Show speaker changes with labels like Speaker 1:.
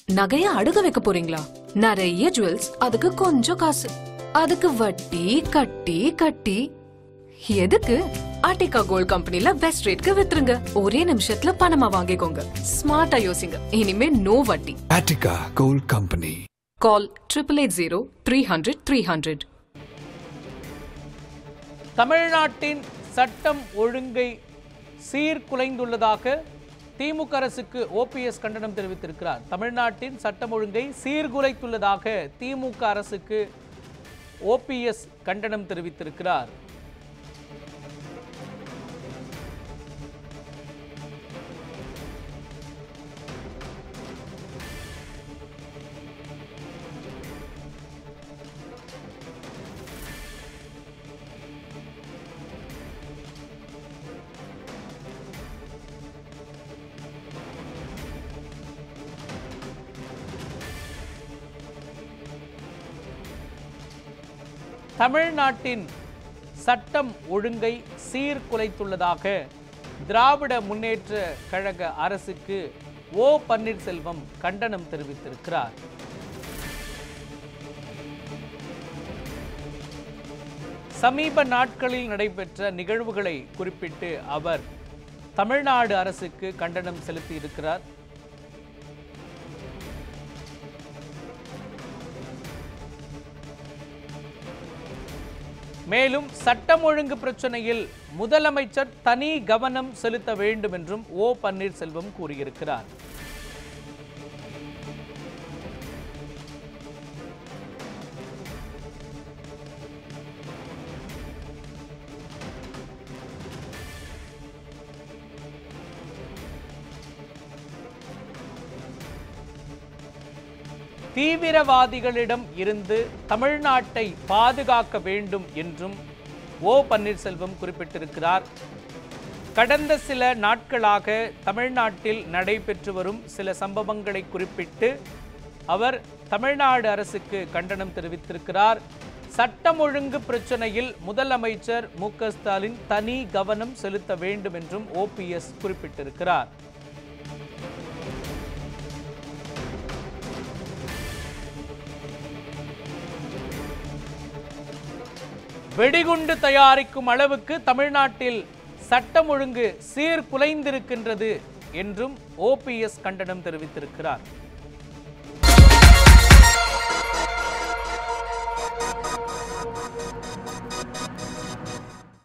Speaker 1: நகைய அடுக்க வைக்க போறீங்களா நிறைய ஜுவல்ஸ் அதுக்கு கொஞ்சம் காசு அதுக்கு வட்டி கட்டி கட்டி எதுக்கு ஆர்டிகா கோல்ட் கம்பெனில பெஸ்ட் ரேட்க்கு வித்துருங்க ஒரே நிமிஷத்துல பணமா வாங்கிக்கோங்க ஸ்மார்ட்டா யோசிங்க இனிமே நோ வட்டி
Speaker 2: Attica Gold Company.
Speaker 1: Call triple eight zero three hundred three hundred
Speaker 3: தமிழ்நாட்டின் சட்டம் ஒழுங்கை சீர்குலைந்துள்ளதாக திமுக அரசுக்கு ஓபிஎஸ் கண்டனம் தெரிவித்திருக்கிறார் தமிழ்நாட்டின் சட்டம் ஒழுங்கை சீர்குலைத்துள்ளதாக திமுக அரசுக்கு ஓபிஎஸ் கண்டனம் தெரிவித்திருக்கிறார் தமிழ்நாட்டின் சட்டம் ஒழுங்கை சீர்குலைத்துள்ளதாக திராவிட முன்னேற்ற கழக அரசுக்கு ஓ பன்னீர்செல்வம் கண்டனம் தெரிவித்திருக்கிறார் சமீப நாட்களில் நடைபெற்ற நிகழ்வுகளை குறிப்பிட்டு அவர் தமிழ்நாடு அரசுக்கு கண்டனம் செலுத்தியிருக்கிறார் மேலும் சட்டம் ஒழுங்கு பிரச்சனையில் முதலமைச்சர் தனி கவனம் செலுத்த வேண்டும் என்றும் ஓ பன்னீர்செல்வம் கூறியிருக்கிறார் தீவிரவாதிகளிடம் இருந்து தமிழ்நாட்டை பாதுகாக்க வேண்டும் என்றும் ஓ பன்னீர்செல்வம் குறிப்பிட்டிருக்கிறார் கடந்த சில நாட்களாக தமிழ்நாட்டில் நடைபெற்று வரும் சில சம்பவங்களை குறிப்பிட்டு அவர் தமிழ்நாடு அரசுக்கு கண்டனம் தெரிவித்திருக்கிறார் சட்டம் ஒழுங்கு பிரச்சனையில் முதலமைச்சர் மு க ஸ்டாலின் தனி கவனம் செலுத்த வேண்டும் என்றும் ஓபிஎஸ் குறிப்பிட்டிருக்கிறார் வெடிகுண்டு தயாரிக்கும் அளவுக்கு தமிழ்நாட்டில் சட்டம் ஒழுங்கு சீர்குலைந்திருக்கின்றது என்றும் ஓபிஎஸ் கண்டனம் தெரிவித்திருக்கிறார்